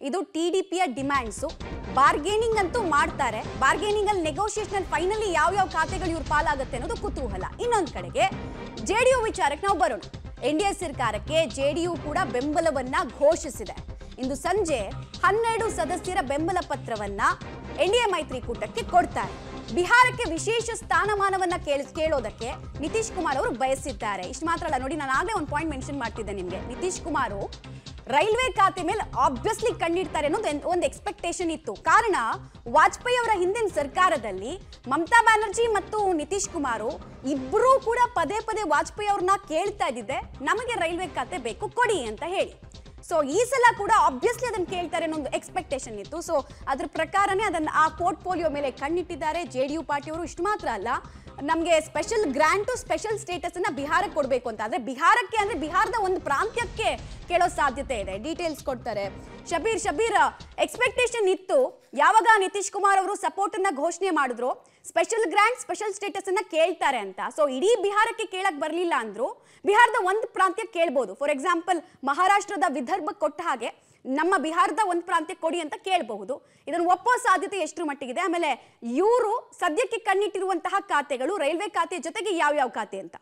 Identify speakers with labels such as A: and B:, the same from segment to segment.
A: ಇದು ಟಿ ಡಿ ಪಿಯ ಡಿಮ್ಯಾಂಡ್ಸು ಬಾರ್ಗೇನಿಂಗ್ ಅಂತೂ ಮಾಡ್ತಾರೆ ಬಾರ್ಗೇನಿಂಗ್ ಅಲ್ಲಿ ನೆಗೋಷಿಯೇಷನ್ ಫೈನಲಿ ಯಾವ ಯಾವ ಖಾತೆಗಳು ಇವ್ರ ಪಾಲಾಗುತ್ತೆ ಅನ್ನೋದು ಕುತೂಹಲ ಇನ್ನೊಂದು ಕಡೆಗೆ ಜೆ ಡಿ ಯು ವಿಚಾರಕ್ಕೆ ನಾವು ಬರೋಣ ಎನ್ ಡಿ ಎ ಸರ್ಕಾರಕ್ಕೆ ಜೆ ಡಿ ಯು ಕೂಡ ಬೆಂಬಲವನ್ನ ಘೋಷಿಸಿದೆ ಇಂದು ಸಂಜೆ ಹನ್ನೆರಡು ಸದಸ್ಯರ ಬೆಂಬಲ ಪತ್ರವನ್ನ ಎನ್ ಡಿ ಎ ಮೈತ್ರಿಕೂಟಕ್ಕೆ ಕೊಡ್ತಾರೆ ಬಿಹಾರಕ್ಕೆ ವಿಶೇಷ ಸ್ಥಾನಮಾನವನ್ನ ಕೇಳ ಕೇಳೋದಕ್ಕೆ ನಿತೀಶ್ ಕುಮಾರ್ ಅವರು ಬಯಸಿದ್ದಾರೆ ಇಷ್ಟು ಮಾತ್ರ ಅಲ್ಲ ನೋಡಿ ನಾನು ಆಗಲೇ ಒಂದು ಪಾಯಿಂಟ್ ಮೆನ್ಷನ್ ಮಾಡ್ತಿದ್ದೆ ನಿಮಗೆ ನಿತೀಶ್ ಕುಮಾರ್ ರೈಲ್ವೆ ಖಾತೆ ಮೇಲೆ ಆಬ್ವಿಯಸ್ಲಿ ಕಣ್ಣಿಡ್ತಾರೆ ಅನ್ನೋದು ಒಂದ್- ಒಂದು ಎಕ್ಸ್ಪೆಕ್ಟೇಷನ್ ಇತ್ತು ಕಾರಣ ವಾಜಪೇಯಿ ಅವರ ಹಿಂದಿನ ಸರ್ಕಾರದಲ್ಲಿ ಮಮತಾ ಬ್ಯಾನರ್ಜಿ ಮತ್ತು ನಿತೀಶ್ ಕುಮಾರ್ ಇಬ್ಬರೂ ಕೂಡ ಪದೇ ಪದೇ ವಾಜಪೇಯಿ ಅವ್ರನ್ನ ಕೇಳ್ತಾ ಇದ್ದಿದ್ದೆ ನಮಗೆ ರೈಲ್ವೆ ಖಾತೆ ಬೇಕು ಕೊಡಿ ಅಂತ ಹೇಳಿ ಸೊ ಈ ಸಲ ಕೂಡ ಆಬ್ವಿಯಸ್ಲಿ ಅದನ್ನ ಕೇಳ್ತಾರೆ ಅನ್ನೋ ಒಂದು ಎಕ್ಸ್ಪೆಕ್ಟೇಷನ್ ಇತ್ತು ಸೊ ಅದ್ರ ಪ್ರಕಾರನೇ ಅದನ್ನ ಆ ಪೋರ್ಟ್ಫೋಲಿಯೋ ಮೇಲೆ ಕಣ್ಣಿಟ್ಟಿದ್ದಾರೆ ಜೆ ಡಿ ಯು ಪಾರ್ಟಿಯವರು ಇಷ್ಟು ಮಾತ್ರ ಅಲ್ಲ ನಮಗೆ ಸ್ಪೆಷಲ್ ಗ್ರ್ಯಾಂಟು ಸ್ಪೆಷಲ್ ಸ್ಟೇಟಸ್ ಅನ್ನ ಬಿಹಾರಕ್ಕೆ ಕೊಡಬೇಕು ಅಂತ ಆದ್ರೆ ಬಿಹಾರಕ್ಕೆ ಅಂದ್ರೆ ಬಿಹಾರದ ಒಂದು ಪ್ರಾಂತ್ಯಕ್ಕೆ ಕೇಳೋ ಸಾಧ್ಯತೆ ಇದೆ ಡೀಟೇಲ್ಸ್ ಕೊಡ್ತಾರೆ ಶಬೀರ್ ಶಬೀರ್ ಎಕ್ಸ್ಪೆಕ್ಟೇಷನ್ ಇತ್ತು ಯಾವಾಗ ನಿತೀಶ್ ಕುಮಾರ್ ಅವರು ಸಪೋರ್ಟ್ ಅನ್ನ ಘೋಷಣೆ ಮಾಡಿದ್ರು ಸ್ಪೆಷಲ್ ಗ್ರ್ಯಾಂಟ್ ಸ್ಪೆಷಲ್ ಸ್ಟೇಟಸ್ ಅನ್ನ ಕೇಳ್ತಾರೆ ಅಂತ ಸೊ ಇಡೀ ಬಿಹಾರಕ್ಕೆ ಕೇಳಕ್ ಬರಲಿಲ್ಲ ಅಂದ್ರು ಬಿಹಾರದ ಒಂದು ಪ್ರಾಂತ್ಯ ಕೇಳ್ಬೋದು ಫಾರ್ ಎಕ್ಸಾಂಪಲ್ ಮಹಾರಾಷ್ಟ್ರದ ವಿದರ್ಭ ಕೊಟ್ಟ ಹಾಗೆ ನಮ್ಮ ಬಿಹಾರದ ಒಂದು ಪ್ರಾಂತ್ಯ ಕೊಡಿ ಅಂತ ಕೇಳಬಹುದು ಇದನ್ನು ಒಪ್ಪೋ ಸಾಧ್ಯತೆ ಎಷ್ಟರ ಮಟ್ಟಿಗಿದೆ ಆಮೇಲೆ ಇವರು ಸದ್ಯಕ್ಕೆ ಕಣ್ಣಿಟ್ಟಿರುವಂತಹ ಖಾತೆಗಳು ರೈಲ್ವೆ ಖಾತೆ ಜೊತೆಗೆ ಯಾವ್ಯಾವ ಖಾತೆ ಅಂತ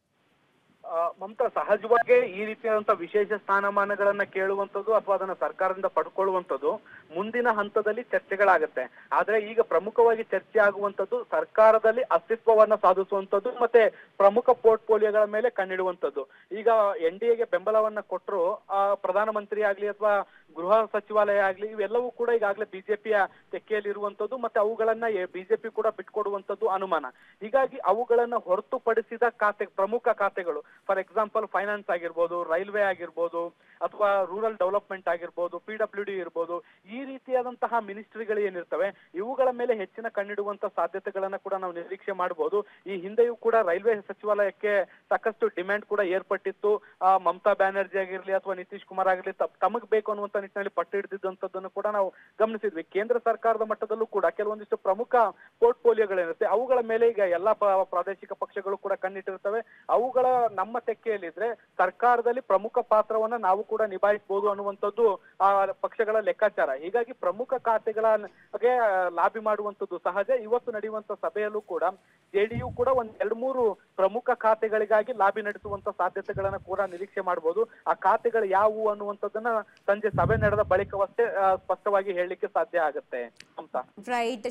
B: ಆ, ಮಮತಾ ಸಹಜವಾಗಿ ಈ ರೀತಿಯಾದಂತ ವಿಶೇಷ ಸ್ಥಾನಮಾನಗಳನ್ನ ಕೇಳುವಂಥದ್ದು ಅಥವಾ ಅದನ್ನ ಸರ್ಕಾರದಿಂದ ಪಡ್ಕೊಳ್ಳುವಂಥದ್ದು ಮುಂದಿನ ಹಂತದಲ್ಲಿ ಚರ್ಚೆಗಳಾಗತ್ತೆ ಆದ್ರೆ ಈಗ ಪ್ರಮುಖವಾಗಿ ಚರ್ಚೆ ಆಗುವಂಥದ್ದು ಸರ್ಕಾರದಲ್ಲಿ ಅಸ್ತಿತ್ವವನ್ನ ಸಾಧಿಸುವಂಥದ್ದು ಮತ್ತೆ ಪ್ರಮುಖ ಪೋರ್ಟ್ಫೋಲಿಯೋಗಳ ಮೇಲೆ ಕಣ್ಣಿಡುವಂಥದ್ದು ಈಗ ಎನ್ ಡಿ ಎಗೆ ಬೆಂಬಲವನ್ನ ಕೊಟ್ಟರು ಪ್ರಧಾನಮಂತ್ರಿ ಆಗ್ಲಿ ಅಥವಾ ಗೃಹ ಸಚಿವಾಲಯ ಆಗ್ಲಿ ಇವೆಲ್ಲವೂ ಕೂಡ ಈಗಾಗಲೇ ಬಿಜೆಪಿಯ ತೆಕ್ಕೆಯಲ್ಲಿ ಇರುವಂತದ್ದು ಮತ್ತೆ ಅವುಗಳನ್ನ ಬಿಜೆಪಿ ಕೂಡ ಬಿಟ್ಕೊಡುವಂತದ್ದು ಅನುಮಾನ ಹೀಗಾಗಿ ಅವುಗಳನ್ನ ಹೊರತುಪಡಿಸಿದ ಖಾತೆ ಪ್ರಮುಖ ಖಾತೆಗಳು ಫಾರ್ ಎಕ್ಸಾಂಪಲ್ ಫೈನಾನ್ಸ್ ಆಗಿರ್ಬೋದು ರೈಲ್ವೆ ಆಗಿರ್ಬೋದು ಅಥವಾ ರೂರಲ್ ಡೆವಲಪ್ಮೆಂಟ್ ಆಗಿರ್ಬೋದು ಪಿ ಡಬ್ಲ್ಯೂ ಡಿ ಇರ್ಬೋದು ಈ ರೀತಿಯಾದಂತಹ ಮಿನಿಸ್ಟ್ರಿಗಳು ಏನಿರ್ತವೆ ಇವುಗಳ ಮೇಲೆ ಹೆಚ್ಚಿನ ಕಣ್ಣಿಡುವಂತ ಸಾಧ್ಯತೆಗಳನ್ನ ಕೂಡ ನಾವು ನಿರೀಕ್ಷೆ ಮಾಡಬಹುದು ಈ ಹಿಂದೆಯೂ ಕೂಡ ರೈಲ್ವೆ ಸಚಿವಾಲಯಕ್ಕೆ ಸಾಕಷ್ಟು ಡಿಮ್ಯಾಂಡ್ ಕೂಡ ಏರ್ಪಟ್ಟಿತ್ತು ಆ, ಮಮತಾ ಬ್ಯಾನರ್ಜಿ ಆಗಿರ್ಲಿ ಅಥವಾ ನಿತೀಶ್ ಕುಮಾರ್ ಆಗಿರ್ಲಿ ತ- ತಮಗ್ ಬೇಕು ಅನ್ನುವಂತ ನಿಟ್ಟಿನಲ್ಲಿ ಪಟ್ಟು ಹಿಡಿದಿದ್ದಂಥದ್ದನ್ನು ಕೂಡ ನಾವು ಗಮನಿಸಿದ್ವಿ ಕೇಂದ್ರ ಸರ್ಕಾರದ ಮಟ್ಟದಲ್ಲೂ ಕೂಡ ಕೆಲವೊಂದಿಷ್ಟು ಪ್ರಮುಖ ಪೋರ್ಟ್ಫೋಲಿಯೋಗಳಿರುತ್ತೆ ಅವುಗಳ ಮೇಲೆ ಈಗ ಎಲ್ಲಾ ಪ- ಪ್ರಾದೇಶಿಕ ಪಕ್ಷಗಳು ಕೂಡ ಕಣ್ಣಿಟ್ಟಿರ್ತವೆ ಅವುಗಳ ನಮ್ಮ ತೆಕ್ಕೆಯಲ್ಲಿದ್ರೆ ಸರ್ಕಾರದಲ್ಲಿ ಪ್ರಮುಖ ಪಾತ್ರವನ್ನ ನಾವು ಕೂಡ ನಿಭಾಯಿಸಬಹುದು ಅನ್ನುವಂಥದ್ದು ಆ ಪಕ್ಷಗಳ ಲೆಕ್ಕಾಚಾರ ಹೀಗಾಗಿ ಪ್ರಮುಖ ಖಾತೆಗಳ ಗೆ ಲಾಬಿ ಮಾಡುವಂಥದ್ದು ಸಹಜ ಇವತ್ತು ನಡೆಯುವಂತ ಸಭೆಯಲ್ಲೂ ಕೂಡ ಜೆಡಿಯು ಕೂಡ ಒಂದ್ ಎರಡ್ ಮೂರು ಪ್ರಮುಖ ಖಾತೆಗಳಿಗಾಗಿ ಲಾಬಿ ನಡೆಸುವಂತ ಸಾಧ್ಯತೆಗಳನ್ನ ಕೂಡ ನಿರೀಕ್ಷೆ ಮಾಡಬಹುದು ಆ ಖಾತೆಗಳು ಯಾವುವು ಅನ್ನುವಂಥದ್ದನ್ನ ಸಂಜೆ ಸಭೆ ನಡೆದ ಬಳಿಕವಷ್ಟೇ ಆ, ಸ್ಪಷ್ಟವಾಗಿ ಹೇಳಲಿಕ್ಕೆ ಸಾಧ್ಯ ಆಗುತ್ತೆ ಅಂತ
A: ರೈಟ್